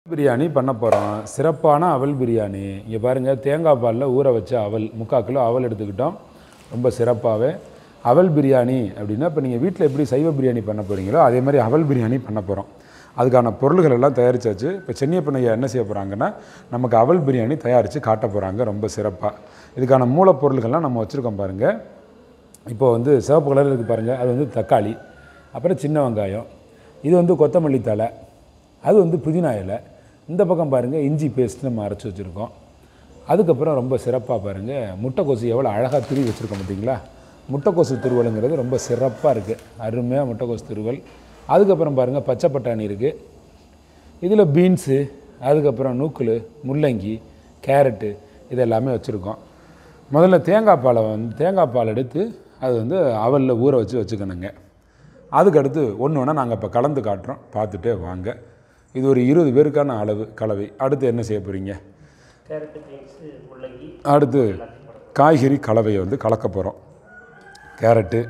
பிரியாணி பண்ண போகிறோம் சிறப்பான அவல் பிரியாணி இங்கே பாருங்கள் தேங்காய் பாலில் ஊற வச்ச அவல் முக்கால் கிலோ அவல் எடுத்துக்கிட்டோம் ரொம்ப சிறப்பாகவே அவல் பிரியாணி அப்படின்னா இப்போ நீங்கள் வீட்டில் எப்படி சைவ பிரியாணி பண்ண போகிறீங்களோ அதே மாதிரி அவல் பிரியாணி பண்ண போகிறோம் அதுக்கான பொருள்கள் எல்லாம் தயாரிச்சாச்சு இப்போ சென்னியப்பன் ஐயா என்ன செய்ய போகிறாங்கன்னா நமக்கு அவல் பிரியாணி தயாரித்து காட்ட போகிறாங்க ரொம்ப சிறப்பாக இதுக்கான மூலப்பொருள்கள்லாம் நம்ம வச்சுருக்கோம் பாருங்கள் இப்போ வந்து சிவப்பு கலர் இருக்குது பாருங்கள் அது வந்து தக்காளி அப்புறம் சின்ன வெங்காயம் இது வந்து கொத்தமல்லி தழை அது வந்து புதினா இலை இந்த பக்கம் பாருங்கள் இஞ்சி பேஸ்ட் நம்ம அரைச்சி வச்சுருக்கோம் அதுக்கப்புறம் ரொம்ப சிறப்பாக பாருங்கள் முட்டைக்கோசு எவ்வளோ அழகாக துருவி வச்சுருக்கோம் பார்த்தீங்களா முட்டைக்கோசு துருவலுங்கிறது ரொம்ப சிறப்பாக இருக்குது அருமையாக முட்டைக்கோசு துருவல் அதுக்கப்புறம் பாருங்கள் பச்சை பட்டாணி இருக்குது இதில் பீன்ஸு அதுக்கப்புறம் நூக்குல் முள்ளங்கி கேரட்டு இது எல்லாமே வச்சுருக்கோம் முதல்ல தேங்காய் பாலை வந்து தேங்காய் பால் எடுத்து அது வந்து அவலில் ஊற வச்சு வச்சுக்கணுங்க அதுக்கடுத்து ஒன்று ஒன்றா நாங்கள் இப்போ கலந்து காட்டுறோம் பார்த்துட்டே வாங்க இது ஒரு இருபது பேருக்கான அளவு கலவை அடுத்து என்ன செய்ய போகிறீங்க கேரட்டு பீன்ஸு முள்ளங்கி அடுத்து காய்கறி கலவையை வந்து கலக்க போகிறோம் கேரட்டு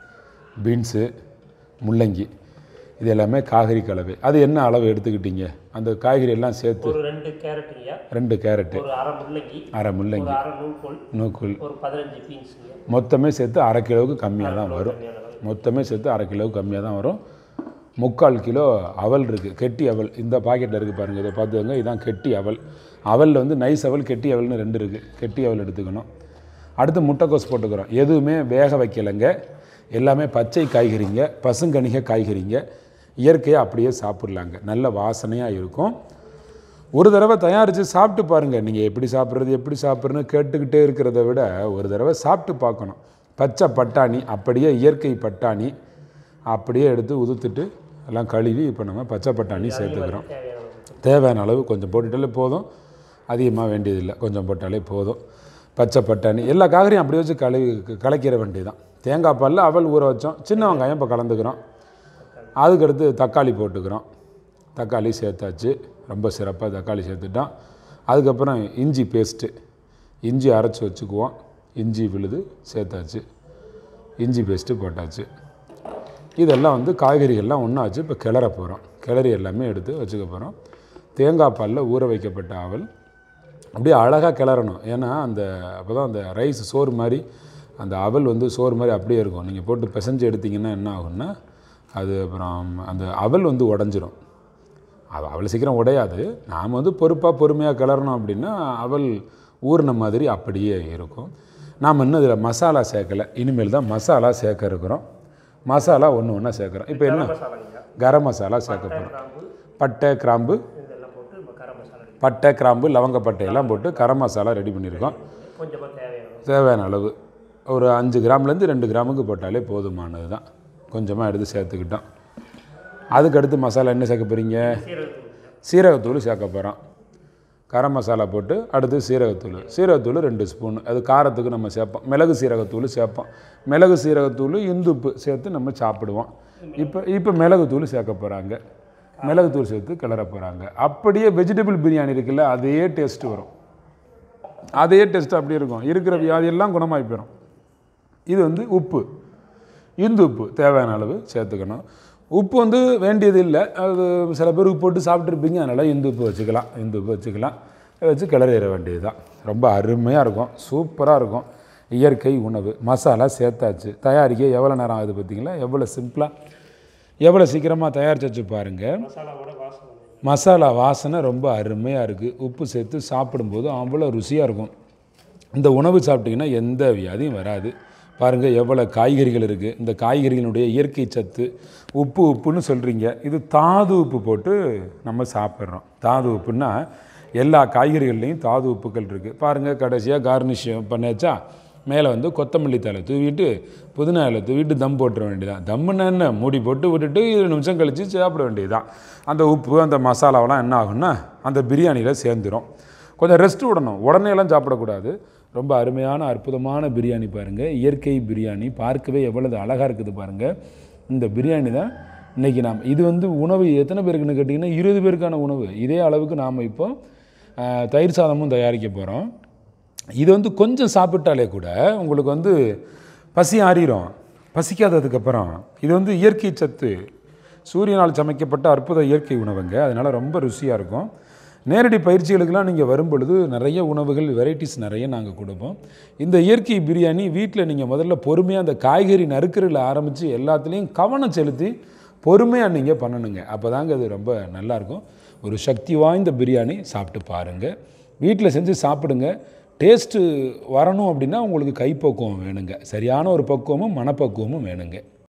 பீன்ஸு முள்ளங்கி இது எல்லாமே காய்கறி கலவை அது என்ன அளவு எடுத்துக்கிட்டீங்க அந்த காய்கறி எல்லாம் சேர்த்து ஒரு ரெண்டு கேரட்டுங்கய்யா ரெண்டு கேரட்டு ஒரு அரை முள்ளங்கி அரை ஒரு முள்ளங்கி அரை நூல்கோல் நூக்குள் ஒரு பதினஞ்சு பீன்ஸுங்க மொத்தமே சேர்த்து அரை கிலோவுக்கு கம்மியாக தான் வரும் கம்மியான அளவு. மொத்தமே சேர்த்து அரை கிலோவுக்கு கம்மியாக தான் வரும் முக்கால் கிலோ அவல் இருக்குது கெட்டி அவல் இந்த பாக்கெட்டில் இருக்குது பாருங்கள் இதை பார்த்துக்கோங்க இதான் கெட்டி அவல் அவலில் வந்து நைஸ் அவல் கெட்டி அவல்னு ரெண்டு இருக்குது கெட்டி அவல் எடுத்துக்கணும் அடுத்து முட்டைக்கோஸ் போட்டுக்கிறோம் எதுவுமே வேக வைக்கலைங்க எல்லாமே பச்சை காய்கறிங்க பசுங்கனிக காய்கறிங்க இயற்கையாக அப்படியே சாப்பிட்லாங்க நல்ல வாசனையாக இருக்கும் ஒரு தடவை தயாரித்து சாப்பிட்டு பாருங்கள் நீங்கள் எப்படி சாப்பிட்றது எப்படி சாப்பிட்றன்னு கேட்டுக்கிட்டே இருக்கிறத விட ஒரு தடவை சாப்பிட்டு பார்க்கணும் பச்சை பட்டாணி அப்படியே இயற்கை பட்டாணி அப்படியே எடுத்து உதுத்துட்டு எல்லாம் கழுவி இப்போ நம்ம பச்சை பட்டாணி சேர்த்துக்கிறோம் தேவையான அளவு. தேவையான அளவு கொஞ்சம் போட்டுட்டாலே போதும் அதிகமாக வேண்டியதில்லை கொஞ்சம் போட்டாலே போதும் பச்சை பட்டாணி எல்லா காய்கறியும் அப்படியே வச்சு கழுவி கலக்கிற வேண்டியதுதான் தேங்காய் பாலில் அவல் ஊற வச்சோம் சின்ன வெங்காயம் இப்போ கலந்துக்கிறோம் அதுக்கடுத்து தக்காளி போட்டுக்கிறோம் தக்காளி சேர்த்தாச்சு ரொம்ப சிறப்பாக தக்காளி சேர்த்துட்டோம் அதுக்கப்புறம் இஞ்சி பேஸ்ட்டு இஞ்சி அரைச்சி வச்சுக்குவோம் இஞ்சி விழுது சேர்த்தாச்சு இஞ்சி பேஸ்ட்டு போட்டாச்சு இதெல்லாம் வந்து காய்கறிகள்லாம் ஒன்றா வச்சு இப்போ கிளற போகிறோம் கிளறி எல்லாமே எடுத்து வச்சுக்க போகிறோம் தேங்காய் பாலில் ஊற வைக்கப்பட்ட அவல் அப்படியே அழகாக கிளறணும் ஏன்னா அந்த அப்போ தான் அந்த ரைஸ் சோறு மாதிரி அந்த அவல் வந்து சோறு மாதிரி அப்படியே இருக்கும் நீங்கள் போட்டு பிசைஞ்சு எடுத்தீங்கன்னா என்ன ஆகும்னா அது அப்புறம் அந்த அவல் வந்து உடஞ்சிரும் அது அவ்வளோ சீக்கிரம் உடையாது நாம் வந்து பொறுப்பாக பொறுமையாக கிளறணும் அப்படின்னா அவல் ஊறின மாதிரி அப்படியே இருக்கும் நாம் இன்னும் இதில் மசாலா சேர்க்கலை இனிமேல் தான் மசாலா சேர்க்க இருக்கிறோம் மசாலா ஒன்று ஒன்றா சேர்க்குறோம் இப்போ என்ன மசாலாங்கய்யா கரம் மசாலா சேர்க்க போகிறோம் கிராம்பு பட்டை கிராம்பு இதெல்லாம் போட்டு நம்ம கரம் மசாலா ரெடி பட்டை கிராம்பு லவங்கப்பட்டை எல்லாம் போட்டு கரம் மசாலா ரெடி பண்ணியிருக்கோம் கொஞ்சமாக தேவையான அளவு. தேவையான அளவு ஒரு அஞ்சு கிராம்லேருந்து ரெண்டு கிராமுக்கு போட்டாலே போதுமானது தான் கொஞ்சமாக எடுத்து சேர்த்துக்கிட்டோம் அதுக்கடுத்து மசாலா என்ன சேர்க்க போகிறீங்க சீரகத்தூள் சீரகத்தூள் சேர்க்க போகிறோம் கரம் மசாலா போட்டு அடுத்து சீரகத்தூள் சீரகத்தூள் ரெண்டு ஸ்பூன் அது காரத்துக்கு நம்ம சேர்ப்போம் மிளகு சீரகத்தூள் சேர்ப்போம் மிளகு சீரகத்தூள் இந்துப்பு சேர்த்து நம்ம சாப்பிடுவோம் இப்போ இப்போ மிளகுத்தூள் சேர்க்க போகிறாங்க மிளகுத்தூள் சேர்த்து கிளற போகிறாங்க அப்படியே வெஜிடபிள் பிரியாணி இருக்குல்ல அதே டேஸ்ட் வரும் அதே டேஸ்ட் அப்படியே இருக்கும் இருக்கிற வியாதியெல்லாம் குணமாகி போயிடும் இது வந்து உப்பு இந்து உப்பு தேவையான அளவு சேர்த்துக்கணும் உப்பு வந்து வேண்டியது இல்லை அது சில பேருக்கு போட்டு சாப்பிட்ருப்பீங்க அதனால் இந்து உப்பு வச்சுக்கலாம் இந்து உப்பு வச்சுக்கலாம் வச்சு கிளறிட வேண்டியது தான் ரொம்ப அருமையாக இருக்கும் சூப்பராக இருக்கும் இயற்கை உணவு மசாலா சேர்த்தாச்சு தயாரிக்க எவ்வளோ நேரம் ஆகுது பார்த்தீங்களா எவ்வளோ சிம்பிளாக எவ்வளோ சீக்கிரமாக தயாரிச்சு வச்சு பாருங்கள் மசாலாவோட வாசனை மசாலா வாசனை ரொம்ப அருமையாக இருக்குது உப்பு சேர்த்து சாப்பிடும்போது அவ்வளோ ருசியாக இருக்கும் இந்த உணவு சாப்பிட்டிங்கன்னா எந்த வியாதியும் வராது பாருங்கள் எவ்வளோ காய்கறிகள் இருக்குது இந்த காய்கறிகளுடைய இயற்கை சத்து உப்பு உப்புன்னு சொல்கிறீங்க இது தாது உப்பு போட்டு நம்ம சாப்பிட்றோம் தாது உப்புன்னா எல்லா காய்கறிகள்லேயும் தாது உப்புக்கள் இருக்குது பாருங்கள் கடைசியாக கார்னிஷ் பண்ணியாச்சா மேலே வந்து கொத்தமல்லி தலை தூவிட்டு புதினா இலை தூவிட்டு தம் போட்டுற வேண்டியதான் தம்முன்னா என்ன மூடி போட்டு விட்டுட்டு இருபது நிமிஷம் கழித்து சாப்பிட வேண்டியதுதான் அந்த உப்பு அந்த மசாலாவெல்லாம் என்ன ஆகும்னா அந்த பிரியாணியில் சேர்ந்துடும் கொஞ்சம் ரெஸ்ட் விடணும் உடனே எல்லாம் சாப்பிடக்கூடாது ரொம்ப அருமையான அற்புதமான பிரியாணி பாருங்கள் இயற்கை பிரியாணி பார்க்கவே எவ்வளவு அழகாக இருக்குது பாருங்கள் இந்த பிரியாணி தான் இன்றைக்கி நாம் இது வந்து உணவு எத்தனை பேருக்குன்னு கேட்டிங்கன்னா இருபது பேருக்கான உணவு இதே அளவுக்கு நாம் இப்போ ஆஹ், தயிர் சாதமும் தயாரிக்க போகிறோம் இது வந்து கொஞ்சம் சாப்பிட்டாலே கூட உங்களுக்கு வந்து பசி ஆறிடும் பசிக்காததுக்கப்புறம் இது வந்து இயற்கை சத்து சூரியனால் சமைக்கப்பட்ட அற்புத இயற்கை உணவுங்க அதனால் ரொம்ப ருசியாக இருக்கும் நேரடி பயிற்சிகளுக்கெல்லாம் நீங்கள் வரும் பொழுது நிறைய உணவுகள் வெரைட்டிஸ் நிறைய நாங்கள் கொடுப்போம் இந்த இயற்கை பிரியாணி வீட்டில் நீங்கள் முதல்ல பொறுமையாக அந்த காய்கறி நறுக்கிறதுல ஆரம்பித்து எல்லாத்துலேயும் கவனம் செலுத்தி பொறுமையாக நீங்கள் பண்ணணுங்க அப்போ தாங்க அது ரொம்ப நல்லாயிருக்கும் ஒரு சக்தி வாய்ந்த பிரியாணி சாப்பிட்டு பாருங்கள் வீட்டில் செஞ்சு சாப்பிடுங்க டேஸ்ட்டு வரணும் அப்படின்னா உங்களுக்கு கைப்பக்குவம் வேணுங்க சரியான ஒரு பக்குவமும் மனப்பக்குவமும் வேணுங்க